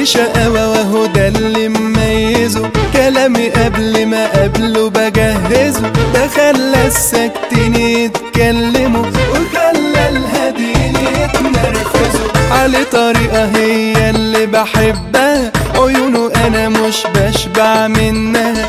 شقاوة وهو ده اللي مميزه كلامي قبل ما قبله بجهزه ده خلى الساكتين يتكلموا وخلى الهاديين يتنرفزوا علي طريقة هي اللي بحبها عيونه انا مش بشبع منها